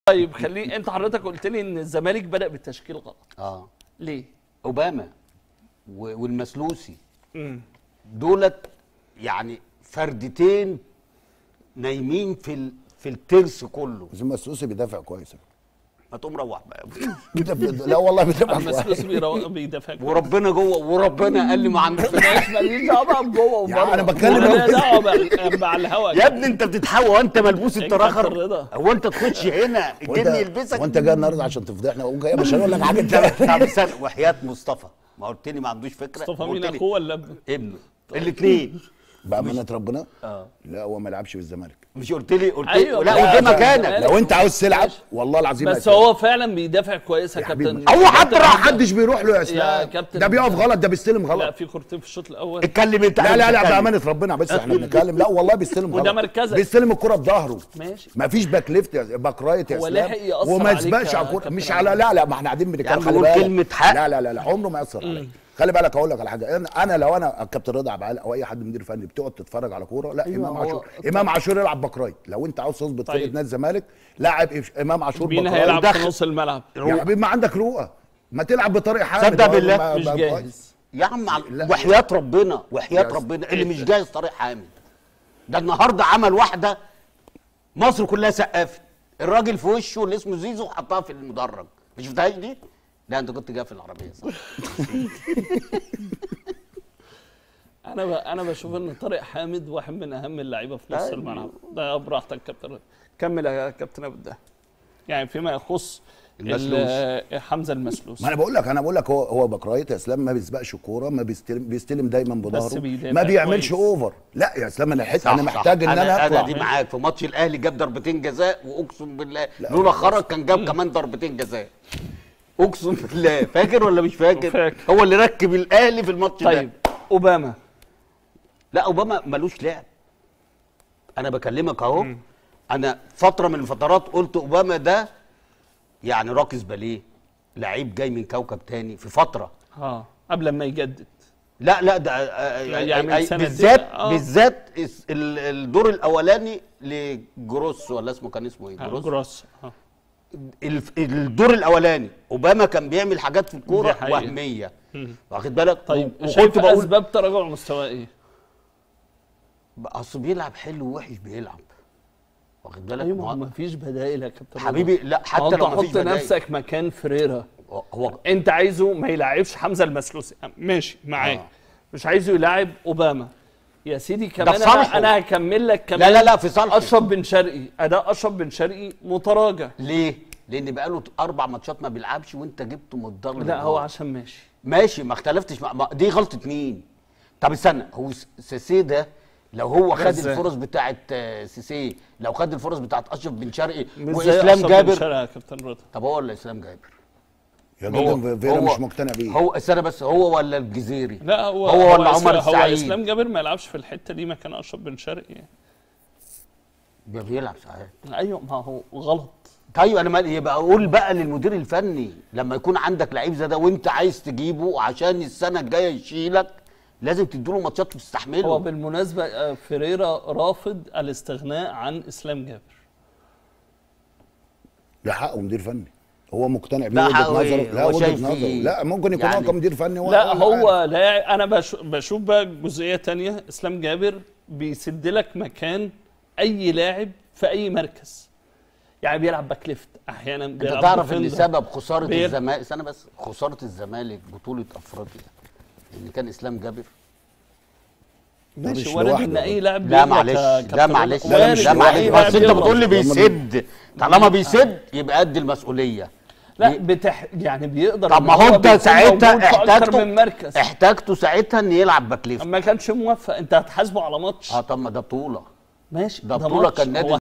طيب خليني انت حضرتك قلت لي ان الزمالك بدا بالتشكيل غلط اه ليه اوباما و- والمسلوسي امم دولت يعني فردتين نايمين في ال... في الترس كله بس المسوسي بيدافع كويس ما تقوم روح بقى بيدافع- لا والله بيدافع المسؤول كويس بيرو- بيدافع كويس. وربنا جوه وربنا قال لي ما عندك ماليش ماليش دعوه بقى بجوه وبره أنا بتكلم ولا بقى- دعوه بقى مع الهوا يا ابني انت بتتحول وانت ملبوس إيه التراخر كتر رضا؟ هو انت تخش هنا الجن يلبسك وانت جاي النهارده عشان تفضحنا وجاي مش هنقول لك حاجه طب انت طب استنى وحياه مصطفى ما قلت لي ما عندوش فكره مصطفى قلت مين لي اخوه ولا ابنه؟ ابنه الاثنين بامانه ربنا اه لا هو ما لعبش في الزمالك مش قلت لي قلت لي أيوة، لا لا، وده لا، مكانك لا. لو انت عاوز تلعب والله العظيم بس هتلعب. هو فعلا بيدافع كويس يا يا حبيبي. كابتن هو حد كابتن راح عبد- محدش بيروح له يا اسلام كابتن- ده بيقف غلط ده بيستلم لا غلط في كورتين في الشوط الاول اتكلم انت لا لا لا اتكلم. بامانه ربنا بس احنا بنتكلم لا والله بيستلم غلط وده مركزك. بيستلم الكره بظهره ماشي ما فيش باك ليفت يا باك رايت يا هو اسلام لحق يأثر وما عليك يسبقش يا على الكوره كابتن مش عبد. على لا لا ما احنا قاعدين يا بنتكلم عم خلي قول بالك كلمة حق. لا لا لا لا عمره ما ياثر عليك خلي بالك اقول لك على حاجه انا انا لو انا الكابتن رضا عبد العال او اي حد مدير فني بتقعد تتفرج على كوره لا أيوة، امام هو- عاشور امام عاشور يلعب باك رايت لو انت عاوز تظبط طيب. فرقه نادي الزمالك لاعب إيش- امام عاشور باك مين رايت هيلعب في ودخل. نص الملعب؟ يا حبيبي ما عندك رؤى ما تلعب بطريقه حامد صدق هو بالله ما- مش ما- جاهز يا عم على- لا. وحياه ربنا وحياه يا ربنا اللي مش جاهز طريق حامد ده النهارده عمل واحده مصر كلها سقفت الراجل في وشه اللي اسمه زيزو حطها في المدرج ما شفتهاش دي؟ لا انت كنت جاي في العربيه صح انا ب... انا بشوف ان طارق حامد واحد من اهم اللعيبه في نص أيوة. الملعب ده براحتك كابتن كمل يا كابتن ابو الدهب يعني فيما يخص المسلوس. ال- حمزه المسلوس ما انا بقول لك انا بقول لك هو هو باك رايت يا اسلام ما بيسبقش الكوره ما بيستلم بيستلم دايما بظهره بيدافع ما بيعملش كويس. اوفر لا يا اسلام انا حته انا صح، محتاج صح. ان انا انا اطلع دي معاك في ماتش الاهلي جاب ضربتين جزاء واقسم بالله لولا خرج كان جاب كمان ضربتين جزاء اقسم بالله فاكر ولا مش فاكر؟ فاكر. هو اللي ركب الاهلي في الماتش ده طيب اوباما لا اوباما ملوش لعب انا بكلمك اهو انا فتره من الفترات قلت اوباما ده يعني راقص باليه لعيب جاي من كوكب تاني في فتره اه قبل ما يجدد لا لا ده آه، يعمل آه، سنتين. بالذات آه. بالذات الس- ال- الدور الاولاني لجروس ولا اسمه كان اسمه ايه آه، جروس جروس آه. الف- الدور الاولاني اوباما كان بيعمل حاجات في دي الكوره حقيقة. وهميه واخد بالك طيب و- شايف وكنت بقول اسباب تراجع مستواه ايه؟ اصل بيلعب حلو ووحش بيلعب واخد بالك ايوه ما ما هو- هو مفيش بدائل يا كابتن حبيبي لا ما هو حتى انت لو مفيش حط بدايل نفسك مكان فريرا هو انت عايزه ما يلعبش حمزه المسلوسي ماشي معاك آه. مش عايزه يلعب اوباما يا سيدي كمان في صالحه. انا, أنا هكمل لك كمان لا لا لا في صالحه اشرف بن شرقي اداء اشرف بن شرقي متراجع ليه؟ لان بقاله اربع ماتشات ما بيلعبش وانت جبته من الضغط لا هو عشان ماشي ماشي ما اختلفتش مع... ما دي غلطه مين؟ طب استنى هو س- سيسي ده لو هو خد إزاي؟ الفرص بتاعت آه، سيسي لو خد الفرص بتاعت اشرف بن شرقي مش زي واسلام أشرف بن جابر شرقي يا كابتن رضا طب هو ولا اسلام جابر؟ يا هو جدع فيرا مش مقتنع بيه هو استنى بس هو ولا الجزيري؟ لا هو هو ولا إسلام- عمر هو السعيد؟ اسلام جابر ما يلعبش في الحته دي مكان اشرف بن شرقي ده بيلعب ساعات ايوه ما هو غلط طيب انا مالي يبقى اقول بقى للمدير الفني لما يكون عندك لعيب زي ده وانت عايز تجيبه عشان السنه الجايه يشيلك لازم تديله ماتشات هو تستحمله بالمناسبه آه، فيريرا رافض الاستغناء عن اسلام جابر ده حقه مدير فني هو مقتنع بيه لا وجهه حقه نظره إيه؟ لا هو وجهه شايف نظره إيه؟ لا ممكن يكون يعني- هو كمدير فني هو لا ولا هو عارف. لا انا بشوف, بشوف بقى جزئيه تانية اسلام جابر بيسد لك مكان اي لاعب في اي مركز يعني بيلعب باك ليفت احيانا انت بيلعب تعرف ان ديفندر. سبب خساره بير- الزمالك استنى بس خساره الزمالك بطوله افريقيا ان كان اسلام جابر مش ماشي وارد لوحده ان اي لاعب لا بيغلط معلش يا لا كابتن معلش رضا. وارد لا إن معلش أي بس لاعب انت يغلط. بتقول لي بيسد طالما بيسد يبقى قد المسؤوليه لا بتح يعني بيقدر طب إن ما هو انت بيكون ساعتها موجود في اكتر احتاجته من مركز احتاجته ساعتها ان يلعب باك ليفت ما كانش موفق انت هتحاسبه على ماتش اه طب ما ده بطوله ماشي ده بطولة ماتش. كان نادي هو